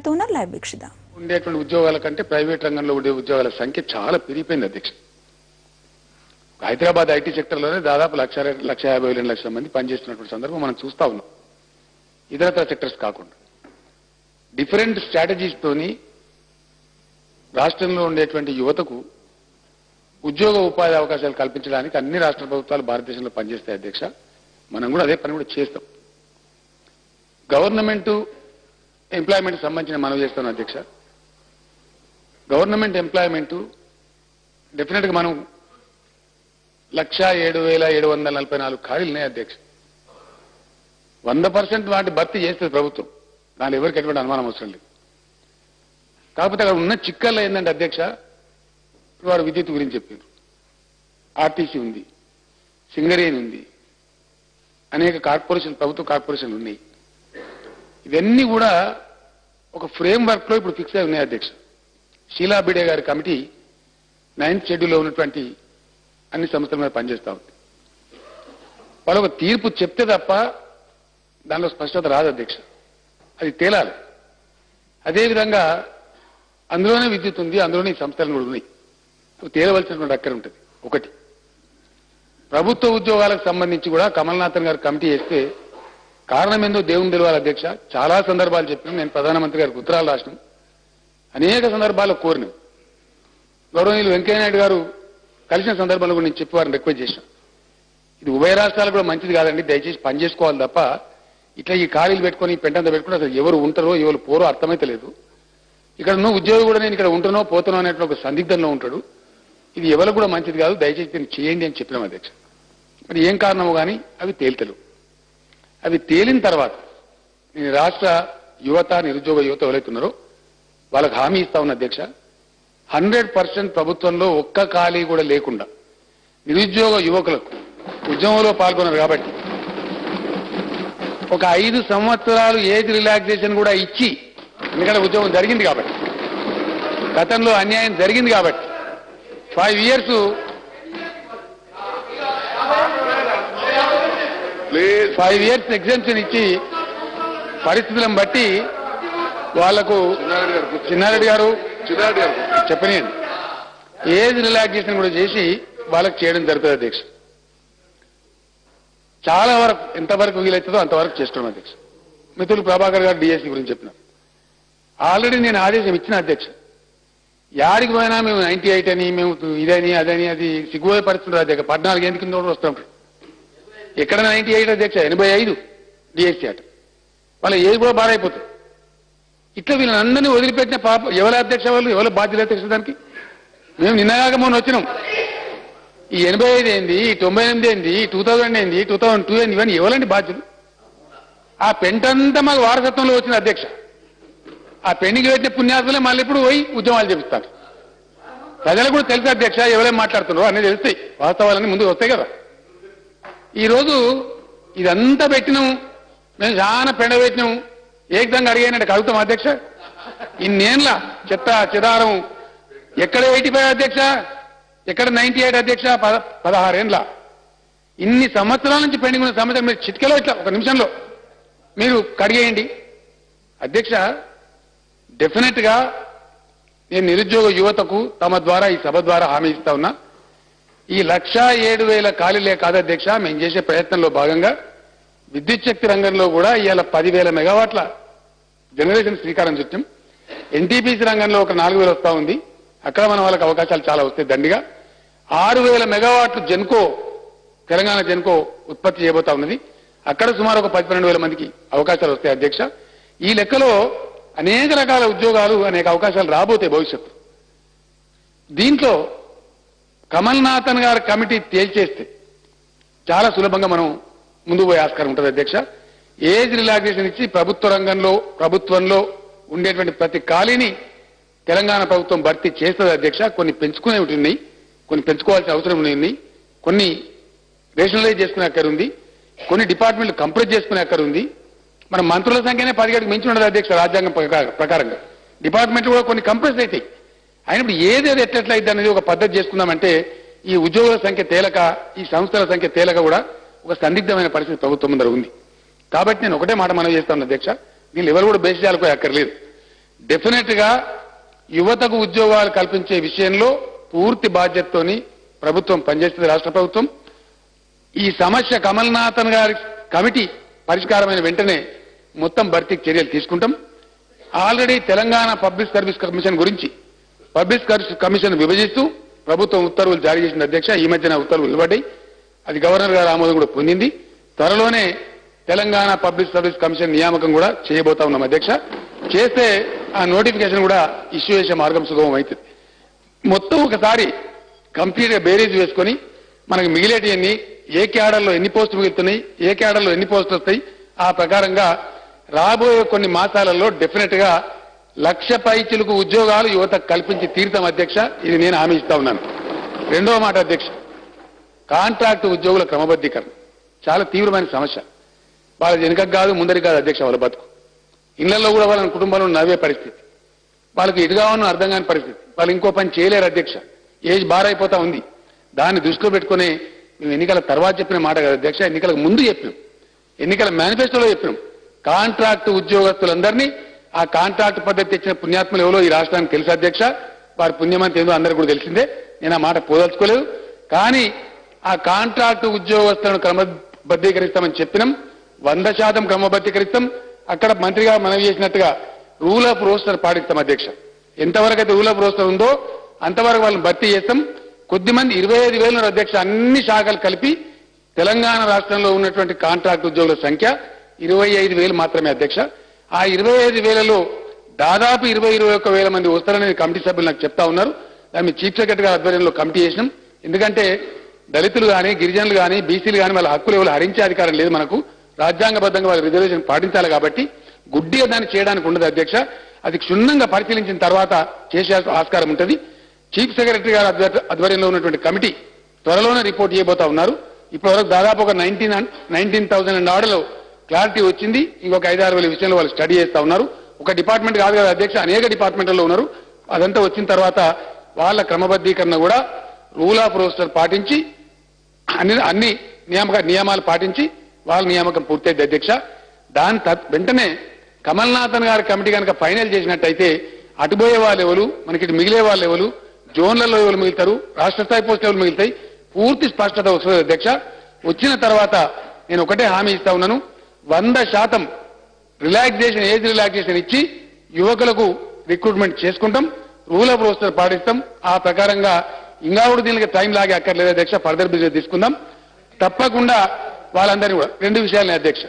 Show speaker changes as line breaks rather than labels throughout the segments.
ఉన్నారు లైవ్ వీక్షిద్దాం
ఉండేటువంటి ఉద్యోగాల కంటే ప్రైవేట్ రంగంలో ఉండే ఉద్యోగాల సంఖ్య చాలా పెరిగిపోయింది అధ్యక్ష హైదరాబాద్ ఐటీ సెక్టర్లోనే దాదాపు లక్ష లక్ష యాభై వేల లక్షల మంది పనిచేస్తున్నటువంటి సందర్భం మనం చూస్తా ఉన్నాం ఇతరత్ర సెక్టర్స్ కాకుండా డిఫరెంట్ స్ట్రాటజీస్ తోని రాష్ట్రంలో ఉండేటువంటి యువతకు ఉద్యోగ ఉపాధి అవకాశాలు కల్పించడానికి అన్ని రాష్ట్ర ప్రభుత్వాలు భారతదేశంలో పనిచేస్తాయి అధ్యక్ష మనం కూడా అదే పని కూడా చేస్తాం గవర్నమెంట్ ఎంప్లాయ్మెంట్ సంబంధించిన మనం చేస్తాం అధ్యక్ష గవర్నమెంట్ ఎంప్లాయ్మెంట్ డెఫినెట్ గా మనం లక్ష ఏడు వేల ఏడు వందల నలభై నాలుగు ఖాళీలు ఉన్నాయి అధ్యక్ష వంద పర్సెంట్ వాటి భర్తీ చేస్తుంది ప్రభుత్వం దాని ఎవరికి ఎటువంటి అనుమానం అవసరం లేదు కాకపోతే అక్కడ ఉన్న చిక్కల్లో ఏంటంటే అధ్యక్ష ఇప్పుడు వాడు విద్యుత్ గురించి చెప్పారు ఆర్టీసీ ఉంది సింగరేణి ఉంది అనేక కార్పొరేషన్ ప్రభుత్వ కార్పొరేషన్లు ఉన్నాయి ఇవన్నీ కూడా ఒక ఫ్రేమ్ వర్క్ లో ఇప్పుడు ఫిక్స్ అయి ఉన్నాయి అధ్యక్ష షీలా బిడే గారి కమిటీ నైన్త్ షెడ్యూల్లో ఉన్నటువంటి అన్ని సంస్థల మీద పనిచేస్తా ఉంది వాళ్ళు ఒక తీర్పు చెప్తే తప్ప దానిలో స్పష్టత రాదు అధ్యక్ష అది తేలాలి అదేవిధంగా అందులోనే విద్యుత్ ఉంది అందులోనే ఈ సంస్థలు కూడా ఉన్నాయి అవి తేలవలసినటువంటి అక్కర ఉంటుంది ఒకటి ప్రభుత్వ ఉద్యోగాలకు సంబంధించి కూడా కమల్నాథన్ గారు కమిటీ వేస్తే కారణం ఏందో దేవుని తెలియాలి అధ్యక్ష చాలా సందర్భాలు చెప్పినాం నేను ప్రధానమంత్రి గారికి ఉత్తరాలు రాసినాం అనేక సందర్భాల్లో కోరినాం గౌరవనీయులు వెంకయ్యనాయుడు గారు కలిసిన సందర్భంలో కూడా నేను చెప్పి వారిని రిక్వెస్ట్ చేశాను ఇది ఉభయ రాష్ట్రాలు కూడా మంచిది కాదండి దయచేసి పని చేసుకోవాలి తప్ప ఇట్లా ఈ ఖాళీలు పెట్టుకొని ఈ పెంటంతా పెట్టుకుని అసలు ఎవరు ఉంటారో ఎవరు పోరో అర్థమైతే లేదు ఇక్కడ ఉన్న ఉద్యోగి కూడా నేను ఇక్కడ ఉంటునో పోతునో అనేటువంటి ఒక సందిగ్ధంలో ఉంటాడు ఇది ఎవరికి కూడా మంచిది కాదు దయచేసి దీన్ని చేయండి అని చెప్పినాం అధ్యక్ష మరి ఏం కారణమో కానీ అవి తేల్తలు అవి తేలిన తర్వాత నేను రాష్ట్ర యువత నిరుద్యోగ యువత ఎవరైతున్నారో వాళ్ళకి హామీ ఇస్తా ఉన్న అధ్యక్ష హండ్రెడ్ పర్సెంట్ ప్రభుత్వంలో ఒక్క ఖాళీ కూడా లేకుండా నిరుద్యోగ యువకులకు ఉద్యమంలో పాల్గొన్నారు కాబట్టి ఒక ఐదు సంవత్సరాలు ఏజ్ రిలాక్సేషన్ కూడా ఇచ్చి ఎందుకంటే ఉద్యోగం జరిగింది కాబట్టి గతంలో అన్యాయం జరిగింది కాబట్టి five years five years exemption ఇచ్చి పరిస్థితులను బట్టి వాళ్లకు చిన్నారెడ్డి గారు చెప్పనియండి ఏజ్ రిలాక్సేషన్ కూడా చేసి వాళ్ళకి చేయడం జరుగుతుంది అధ్యక్ష చాలా వరకు ఎంతవరకు వీలవుతుందో అంతవరకు చేస్తున్నాం అధ్యక్ష మిత్రులు ప్రభాకర్ గారు డిఎస్సి గురించి చెప్పినారు ఆల్రెడీ నేను ఆదేశం ఇచ్చిన అధ్యక్ష యాడికి పోయినా మేము నైన్టీ ఎయిట్ అని మేము ఇదని అదని అది సిగ్గుపోయే పరిస్థితులు అధ్యక్ష పద్నాలుగు ఎందుకు కింద వస్తాం ఎక్కడ నైన్టీ ఎయిట్ అధ్యక్ష ఎనభై ఐదు డిఎస్సీ అట వాళ్ళ ఏది కూడా బారైపోతుంది ఇట్లా వీళ్ళని అందరినీ వదిలిపెట్టిన పాప ఎవరి అధ్యక్ష వాళ్ళు ఎవరి బాధ్యత అధ్యక్ష దానికి మేము నిన్నగాక మొన్న వచ్చినాం ఈ ఎనభై ఐదు ఏంది ఈ తొంభై ఎనిమిది ఏంది టూ థౌజండ్ ఏంది టూ థౌజండ్ టూ ఏంది ఇవన్నీ ఎవరండి బాధ్యులు ఆ పెంటంతా మాకు వారసత్వంలో వచ్చిన అధ్యక్ష ఆ పెండికి పెట్టిన పుణ్యాత్మలే మళ్ళీ ఇప్పుడు పోయి ఉద్యమాలు చేపిస్తారు ప్రజలకు కూడా తెలుసు అధ్యక్ష ఎవరేం మాట్లాడుతున్నారో అన్నీ తెలుస్తాయి వాస్తవాలన్నీ ముందు వస్తాయి కదా ఈ రోజు ఇదంతా పెట్టినాం మేము చాలా పెండ పెట్టినాం ఏకదంగా అడిగానంటే అడుగుతాం అధ్యక్ష ఇన్నేళ్ళ చెత్త చెదారం ఎక్కడ ఎయిటీ ఫైవ్ అధ్యక్ష ఎక్కడ నైన్టీ ఎయిట్ అధ్యక్ష పద పదహారేండ్ల ఇన్ని సంవత్సరాల నుంచి పెండింగ్ ఉన్న సమస్య మీరు చిటికలో ఇట్లా ఒక నిమిషంలో మీరు కడిగేయండి అధ్యక్ష డెఫినెట్ గా నేను నిరుద్యోగ యువతకు తమ ద్వారా ఈ సభ ద్వారా హామీ ఇస్తా ఉన్నా ఈ లక్ష ఏడు వేల ఖాళీలే కాదు అధ్యక్ష మేము చేసే ప్రయత్నంలో భాగంగా విద్యుత్ శక్తి రంగంలో కూడా ఇవాళ పదివేల మెగావాట్ల జనరేషన్ శ్రీకారం చుట్టాం ఎన్టీపీసీ రంగంలో ఒక నాలుగు వేలు వస్తా ఉంది అక్కడ మన వాళ్ళకి అవకాశాలు చాలా వస్తాయి దండిగా ఆరు వేల మెగావాట్లు జెన్కో తెలంగాణ జెన్కో ఉత్పత్తి చేయబోతా ఉన్నది అక్కడ సుమారు ఒక పది పన్నెండు వేల మందికి అవకాశాలు వస్తాయి అధ్యక్ష ఈ లెక్కలో అనేక రకాల ఉద్యోగాలు అనేక అవకాశాలు రాబోతాయి భవిష్యత్తు దీంట్లో కమల్నాథన్ గారి కమిటీ తేల్చేస్తే చాలా సులభంగా మనం ముందు పోయే ఆస్కారం ఉంటుంది అధ్యక్ష ఏజ్ రిలాక్సేషన్ ఇచ్చి ప్రభుత్వ రంగంలో ప్రభుత్వంలో ఉండేటువంటి ప్రతి ఖాళీని తెలంగాణ ప్రభుత్వం భర్తీ చేస్తుంది అధ్యక్ష కొన్ని పెంచుకునే ఉన్నాయి కొన్ని పెంచుకోవాల్సిన అవసరం ఉన్నాయి కొన్ని రేషనలైజ్ చేసుకునే అక్కర ఉంది కొన్ని డిపార్ట్మెంట్లు కంప్రెస్ చేసుకునే అక్కర ఉంది మన మంత్రుల సంఖ్యనే పదిహేడుకి మించి ఉండదు అధ్యక్ష రాజ్యాంగం ప్రకా- ప్రకారంగా డిపార్ట్మెంట్లు కూడా కొన్ని కంప్రెస్ అవుతాయి అయినప్పుడు ఏదేది ఎట్లెట్లయిద్ది అనేది ఒక పద్ధతి చేసుకుందామంటే ఈ ఉద్యోగుల సంఖ్య తేలక ఈ సంస్థల సంఖ్య తేలక కూడా ఒక సందిగ్ధమైన పరిస్థితి ప్రభుత్వం ముందర ఉంది కాబట్టి నేను ఒకటే మాట మనం చేస్తాను అధ్యక్ష దీనిలో ఎవరు కూడా బేసిజాలకు అక్కర్లేదు డెఫినెట్ గా యువతకు ఉద్యోగాలు కల్పించే విషయంలో పూర్తి బాధ్యతతోని ప్రభుత్వం పనిచేస్తుంది రాష్ట్ర ప్రభుత్వం ఈ సమస్య కమల్నాథన్ గారి కమిటీ పరిష్కారమైన వెంటనే మొత్తం భర్తీకి చర్యలు తీసుకుంటాం already Telangana public service commission గురించి పబ్లిక్ సర్వీస్ కమిషన్ విభజిస్తూ ప్రభుత్వం ఉత్తర్వులు జారీ చేసిన అధ్యక్ష ఈ మధ్యన ఉత్తర్వులు వెలువడ్డాయి అది గవర్నర్ గారి ఆమోదం కూడా పొందింది త్వరలోనే తెలంగాణ పబ్లిక్ సర్వీస్ కమిషన్ నియామకం కూడా చేయబోతా ఉన్నాం అధ్యక్ష చేస్తే ఆ నోటిఫికేషన్ కూడా ఇష్యూ చేసే మార్గం సుగమం అవుతుంది మొత్తం ఒకసారి కంప్లీట్ గా బేరీజ్ వేసుకొని మనకు మిగిలేటివన్నీ ఏ క్యాడర్లో ఎన్ని పోస్టులు మిగులుతున్నాయి ఏ క్యాడర్లో ఎన్ని పోస్టులు వస్తాయి ఆ ప్రకారంగా రాబోయే కొన్ని మాసాలలో డెఫినెట్ గా లక్ష పైచులకు ఉద్యోగాలు యువతకు కల్పించి తీరుతాం అధ్యక్ష ఇది నేను హామీ ఇస్తా ఉన్నాను రెండవ మాట అధ్యక్ష కాంట్రాక్ట్ ఉద్యోగుల క్రమబద్ధీకరణ చాలా తీవ్రమైన సమస్య వాళ్ళ వెనుకకు కాదు ముందరికి కాదు అధ్యక్ష వాళ్ళ బతుకు ఇళ్లలో కూడా వాళ్ళ కుటుంబంలో నవ్వే పరిస్థితి వాళ్ళకి ఎటు కావాలనో అర్థం కాని పరిస్థితి వాళ్ళు ఇంకో పని చేయలేరు అధ్యక్ష ఏజ్ బార్ అయిపోతా ఉంది దాన్ని దృష్టిలో పెట్టుకుని మేము ఎన్నికల తర్వాత చెప్పిన మాట కదా అధ్యక్ష ఎన్నికలకు ముందు చెప్పినాం ఎన్నికల మేనిఫెస్టోలో చెప్పినాం కాంట్రాక్ట్ ఉద్యోగస్తులందరినీ ఆ కాంట్రాక్ట్ పద్ధతి తెచ్చిన పుణ్యాత్ములు ఎవరో ఈ రాష్ట్రానికి తెలుసు అధ్యక్ష వారి పుణ్యమంతి ఏందో అందరికీ కూడా తెలిసిందే నేను ఆ మాట పోదలుచుకోలేదు కానీ ఆ కాంట్రాక్ట్ ఉద్యోగస్తులను క్రమబద్ధీకరిస్తామని చెప్పినాం వంద శాతం క్రమబద్ధీకరిస్తాం అక్కడ మంత్రిగా మనవి చేసినట్టుగా రూల్ ఆఫ్ రోస్టర్ పాటిస్తాం అధ్యక్ష ఎంతవరకు అయితే రూల్ ఆఫ్ రోస్టర్ ఉందో అంతవరకు వాళ్ళని భర్తీ చేస్తాం కొద్దిమంది ఇరవై ఐదు వేల అధ్యక్ష అన్ని శాఖలు కలిపి తెలంగాణ రాష్ట్రంలో ఉన్నటువంటి కాంట్రాక్ట్ ఉద్యోగుల సంఖ్య ఇరవై ఐదు వేలు మాత్రమే అధ్యక్ష ఆ ఇరవై ఐదు వేలలో దాదాపు ఇరవై ఇరవై ఒక్క వేల మంది వస్తారని కమిటీ సభ్యులు నాకు చెప్తా ఉన్నారు దాన్ని చీఫ్ సెక్రటరీ గారి ఆధ్వర్యంలో కమిటీ చేసినాం ఎందుకంటే దళితులు కానీ గిరిజనులు కానీ బీసీలు కానీ వాళ్ళ హక్కులు ఎవరు హరించే అధికారం లేదు మనకు రాజ్యాంగబద్ధంగా వాళ్ళ రిజర్వేషన్ పాటించాలి కాబట్టి గుడ్డిగా దాన్ని చేయడానికి ఉండదు అధ్యక్ష అది క్షుణ్ణంగా పరిశీలించిన తర్వాత చేసే ఆస్కారం ఉంటుంది చీఫ్ సెక్రటరీ గారి ఆధ్వ- ఆధ్వర్యంలో ఉన్నటువంటి కమిటీ త్వరలోనే రిపోర్ట్ చేయబోతా ఉన్నారు ఇప్పటివరకు దాదాపు ఒక నైన్టీన్ నైన్టీన్ థౌసండ్ అండ్ ఆర్డర్లో క్లారిటీ వచ్చింది ఇంకొక ఐదు ఆరు వేల విషయంలో వాళ్ళు స్టడీ చేస్తా ఉన్నారు ఒక డిపార్ట్మెంట్ కాదు కదా అధ్యక్ష అనేక డిపార్ట్మెంట్లలో ఉన్నారు అదంతా వచ్చిన తర్వాత వాళ్ళ క్రమబద్ధీకరణ కూడా రూల్ ఆఫ్ రోస్టర్ పాటించి అన్ని అన్ని నియామక నియమాలు పాటించి వాళ్ళ నియామకం పూర్తయింది అధ్యక్ష దాని తత్- వెంటనే కమల్నాథన్ గారి కమిటీ కనుక ఫైనల్ చేసినట్టయితే అటుపోయే వాళ్ళు ఎవరు మనకి ఇటు మిగిలే వాళ్ళు ఎవరు జోన్లలో ఎవరు మిగులుతారు రాష్ట్ర స్థాయి పోస్టులు ఎవరు మిగులుతాయి పూర్తి స్పష్టత వస్తుంది అధ్యక్ష వచ్చిన తర్వాత నేను ఒకటే హామీ ఇస్తా ఉన్నాను వంద శాతం రిలాక్సేషన్ ఏజ్ రిలాక్సేషన్ ఇచ్చి యువకులకు రిక్రూట్మెంట్ చేసుకుంటాం రూల్ ఆఫ్ రోస్టర్ పాటిస్తాం ఆ ప్రకారంగా ఇంకా కూడా దీనికి టైం లాగే అక్కర్లేదు అధ్యక్ష ఫర్దర్ బిజినెస్ తీసుకుందాం తప్పకుండా వాళ్ళందరినీ కూడా రెండు విషయాలని అధ్యక్ష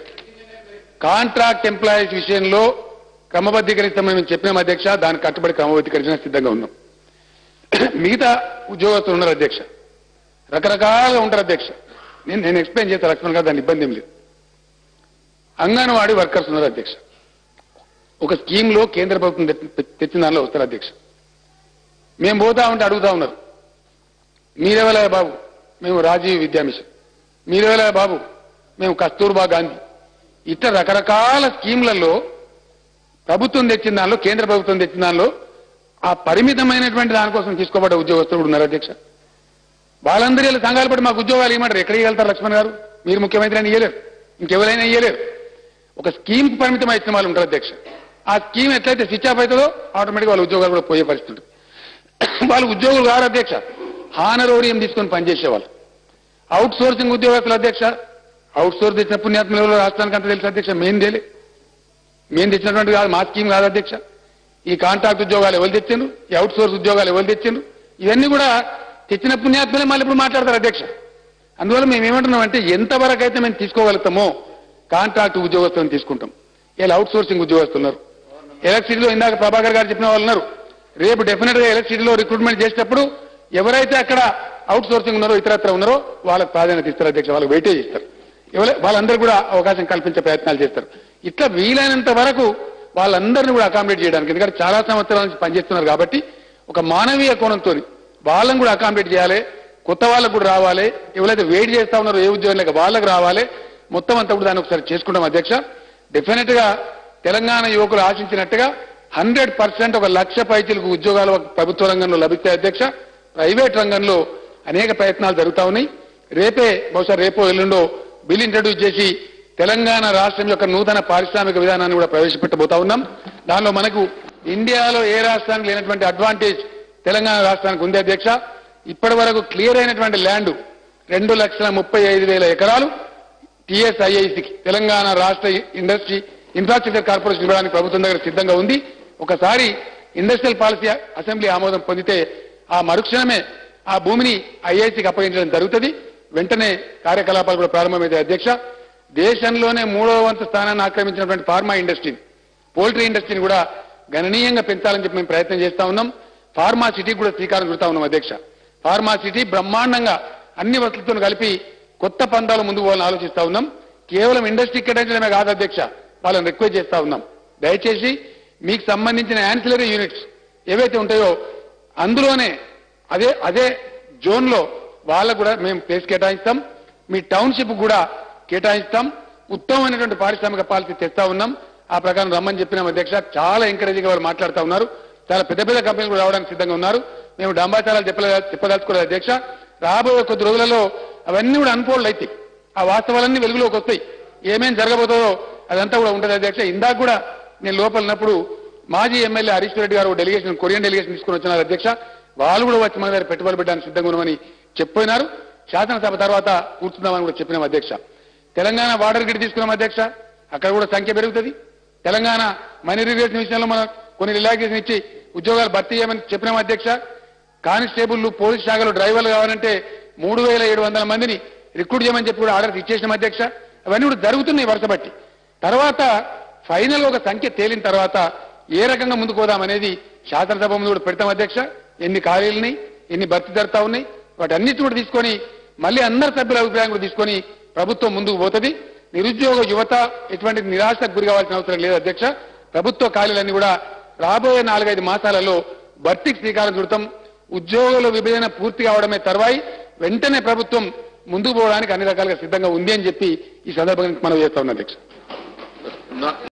కాంట్రాక్ట్ ఎంప్లాయీస్ విషయంలో క్రమబద్ధీకరిస్తామని మేము చెప్పినాం అధ్యక్ష దానికి కట్టుబడి క్రమబద్ధీకరించిన సిద్ధంగా ఉన్నాం మిగతా ఉద్యోగస్తులు ఉన్నారు అధ్యక్ష రకరకాలుగా ఉంటారు అధ్యక్ష నేను నేను ఎక్స్ప్లెయిన్ చేస్తాను లక్ష్మణ్ గారు దాని ఇబ్బంది ఏం లేదు అంగన్వాడీ వర్కర్స్ ఉన్నారు అధ్యక్ష ఒక స్కీమ్ లో కేంద్ర ప్రభుత్వం తె- తెచ్చిన దానిలో వస్తారు అధ్యక్ష మేము పోతా ఉంటే అడుగుతా ఉన్నారు మీరెవలే బాబు మేము రాజీవ్ విద్యా మిషన్ మీరెవలే బాబు మేము కస్తూర్బా గాంధీ ఇట్లా రకరకాల స్కీమ్లలో ప్రభుత్వం తెచ్చిన దానిలో కేంద్ర ప్రభుత్వం తెచ్చిన దానిలో ఆ పరిమితమైనటువంటి దానికోసం తీసుకోబడ్డ ఉద్యోగస్తులు కూడా ఉన్నారు అధ్యక్ష వాళ్ళందరూ వీళ్ళు సంఘాలు పడి మాకు ఉద్యోగాలు ఇవ్వమంటారు ఎక్కడికి వెళ్తారు లక్ష్మణ్ గారు మీరు ముఖ్యమంత్రి అని ఇయ్యలేరు ఇంకెవరైనా ఇయ్యలేరు ఒక స్కీమ్ కు పరిమితం ఇచ్చిన వాళ్ళు ఉంటారు అధ్యక్ష ఆ స్కీమ్ ఎట్లయితే స్విచ్ ఆఫ్ అవుతుందో ఆటోమేటిక్ వాళ్ళ ఉద్యోగాలు కూడా పోయే పరిస్థితి ఉంటుంది వాళ్ళు ఉద్యోగులు కారు అధ్యక్ష హానరోడియం తీసుకొని పనిచేసేవాళ్ళు అవుట్ సోర్సింగ్ ఉద్యోగస్తులు అధ్యక్ష అవుట్ సోర్స్ తెచ్చిన పుణ్యాత్మలు ఎవరో రాష్ట్రానికి అంత తెలుసు అధ్యక్ష మేం తేలే మేము తెచ్చినటువంటి కాదు మా స్కీమ్ కాదు అధ్యక్ష ఈ కాంట్రాక్ట్ ఉద్యోగాలు ఎవరు తెచ్చిండ్రు ఈ అవుట్ సోర్స్ ఉద్యోగాలు ఎవరు తెచ్చిండ్రు ఇవన్నీ కూడా తెచ్చిన పుణ్యాత్మలే మళ్ళీ ఇప్పుడు మాట్లాడతారు అధ్యక్ష అందువల్ల మేము ఏమంటున్నాం అంటే ఎంతవరకు అయితే మేము తీసుకోగలుగుతామో కాంట్రాక్ట్ ఉద్యోగస్తులను తీసుకుంటాం ఇలా అవుట్ సోర్సింగ్ ఉద్యోగస్తులు ఉన్నారు ఎలక్ట్రిసిటీలో ఇందాక ప్రభాకర్ గారు చెప్పిన వాళ్ళు ఉన్నారు రేపు డెఫినెట్ గా ఎలక్ట్రిసిటీలో రిక్రూట్మెంట్ చేసేటప్పుడు ఎవరైతే అక్కడ అవుట్ సోర్సింగ్ ఉన్నారో ఇతరత్ర ఉన్నారో వాళ్ళకి ప్రాధాన్యత ఇస్తారు అధ్యక్ష వాళ్ళకి వెయిటేజ్ ఇస్తారు ఎవరు వాళ్ళందరూ కూడా అవకాశం కల్పించే ప్రయత్నాలు చేస్తారు ఇట్లా వీలైనంత వరకు వాళ్ళందరినీ కూడా అకామిడేట్ చేయడానికి ఎందుకంటే చాలా సంవత్సరాల నుంచి పనిచేస్తున్నారు కాబట్టి ఒక మానవీయ కోణంతో వాళ్ళని కూడా అకామిడేట్ చేయాలి కొత్త వాళ్ళకు కూడా రావాలి ఎవరైతే వెయిట్ చేస్తా ఉన్నారో ఏ ఉద్యోగం లేక వాళ్ళకి రావాలి మొత్తం అంతా కూడా దాన్ని ఒకసారి చేసుకుంటాం అధ్యక్ష డెఫినెట్ గా తెలంగాణ యువకులు ఆశించినట్టుగా హండ్రెడ్ పర్సెంట్ ఒక లక్ష పైచీలకు ఉద్యోగాలు ఒక ప్రభుత్వ రంగంలో లభిస్తాయి అధ్యక్ష ప్రైవేట్ రంగంలో అనేక ప్రయత్నాలు జరుగుతా ఉన్నాయి రేపే బహుశా రేపో ఎల్లుండో బిల్ ఇంట్రడ్యూస్ చేసి తెలంగాణ రాష్ట్రం యొక్క నూతన పారిశ్రామిక విధానాన్ని కూడా ప్రవేశపెట్టబోతా ఉన్నాం దానిలో మనకు ఇండియాలో ఏ రాష్ట్రానికి లేనటువంటి అడ్వాంటేజ్ తెలంగాణ రాష్ట్రానికి ఉంది అధ్యక్ష ఇప్పటి వరకు క్లియర్ అయినటువంటి ల్యాండ్ రెండు లక్షల ముప్పై ఐదు వేల ఎకరాలు టీఎస్ఐఐసికి తెలంగాణ రాష్ట్ర ఇండస్ట్రీ ఇన్ఫ్రాస్ట్రక్చర్ కార్పొరేషన్ ఇవ్వడానికి ప్రభుత్వం దగ్గర సిద్ధంగా ఉంది ఒకసారి ఇండస్ట్రియల్ పాలసీ అసెంబ్లీ ఆమోదం పొందితే ఆ మరుక్షణమే ఆ భూమిని ఐఐసికి అప్పగించడం జరుగుతుంది వెంటనే కార్యకలాపాలు కూడా ప్రారంభమైతే అధ్యక్ష దేశంలోనే మూడవ వంతు స్థానాన్ని ఆక్రమించినటువంటి ఫార్మా ఇండస్ట్రీని పోల్ట్రీ ఇండస్ట్రీని కూడా గణనీయంగా పెంచాలని చెప్పి మేము ప్రయత్నం చేస్తా ఉన్నాం ఫార్మా సిటీకి కూడా శ్రీకారం చుడతా ఉన్నాం అధ్యక్ష ఫార్మా సిటీ బ్రహ్మాండంగా అన్ని వసతులతో కలిపి కొత్త పందాలు ముందుకు పోవాలని ఆలోచిస్తా ఉన్నాం కేవలం ఇండస్ట్రీ కేటాయించడమే కాదు అధ్యక్ష వాళ్ళని రిక్వెస్ట్ చేస్తా ఉన్నాం దయచేసి మీకు సంబంధించిన యాన్సిలరీ యూనిట్స్ ఏవైతే ఉంటాయో అందులోనే అదే అదే జోన్ లో వాళ్ళకు కూడా మేము ప్లేస్ కేటాయిస్తాం మీ టౌన్షిప్ కూడా కేటాయిస్తాం ఉత్తమమైనటువంటి పారిశ్రామిక పాలసీ తెస్తా ఉన్నాం ఆ ప్రకారం రమ్మని చెప్పినాం అధ్యక్ష చాలా ఎంకరేజింగ్ వాళ్ళు మాట్లాడుతా ఉన్నారు చాలా పెద్ద పెద్ద కంపెనీలు కూడా రావడానికి సిద్ధంగా ఉన్నారు మేము డంబాచారాలు చెప్పలే చెప్పదలుచుకోలేదు అధ్యక్ష రాబోయే కొద్ది రోజులలో అవన్నీ కూడా అన్ఫోల్డ్ అవుతాయి ఆ వాస్తవాలన్నీ వెలుగులోకి వస్తాయి ఏమేం జరగబోతుందో అదంతా కూడా ఉంటుంది అధ్యక్ష ఇందాక కూడా నేను లోపల ఉన్నప్పుడు మాజీ ఎమ్మెల్యే హరీష్ రెడ్డి గారు డెలిగేషన్ కొరియన్ డెలిగేషన్ తీసుకుని వచ్చినారు అధ్యక్ష వాళ్ళు కూడా వచ్చి మన దగ్గర పెట్టుబడి పెట్టడానికి సిద్ధంగా ఉన్నామని చెప్పినారు శాసనసభ తర్వాత కూర్చుందామని కూడా చెప్పినాం అధ్యక్ష తెలంగాణ వాటర్ గిడ్ తీసుకున్నాం అధ్యక్ష అక్కడ కూడా సంఖ్య పెరుగుతుంది తెలంగాణ మనీ రిలేషన్ విషయంలో మనం కొన్ని రిలాక్సేషన్ ఇచ్చి ఉద్యోగాలు భర్తీ చేయమని చెప్పినాం అధ్యక్ష కానిస్టేబుల్ పోలీస్ శాఖలో డ్రైవర్లు కావాలంటే మూడు వేల ఏడు వందల మందిని రిక్రూట్ చేయమని చెప్పి కూడా ఆర్డర్స్ ఇచ్చేసినాం అధ్యక్ష అవన్నీ కూడా జరుగుతున్నాయి వరుస బట్టి తర్వాత ఫైనల్ ఒక సంఖ్య తేలిన తర్వాత ఏ రకంగా ముందుకు పోదామనేది శాసనసభ ముందు కూడా పెడతాం అధ్యక్ష ఎన్ని ఖాళీలున్నాయి ఎన్ని భర్తీ జరుగుతా ఉన్నాయి వాటన్నిటి కూడా తీసుకొని మళ్ళీ అందరి సభ్యుల అభిప్రాయం కూడా తీసుకొని ప్రభుత్వం ముందుకు పోతుంది నిరుద్యోగ యువత ఎటువంటి నిరాశకు గురి కావాల్సిన అవసరం లేదు అధ్యక్ష ప్రభుత్వ ఖాళీలన్నీ కూడా రాబోయే నాలుగైదు మాసాలలో భర్తీకి శ్రీకారం చుడతాం ఉద్యోగుల విభజన పూర్తి కావడమే తర్వాయి వెంటనే ప్రభుత్వం ముందుకు పోవడానికి అన్ని రకాలుగా సిద్ధంగా ఉంది అని చెప్పి ఈ సందర్భంగా మనం చేస్తా ఉన్నాం అధ్యక్ష
నా-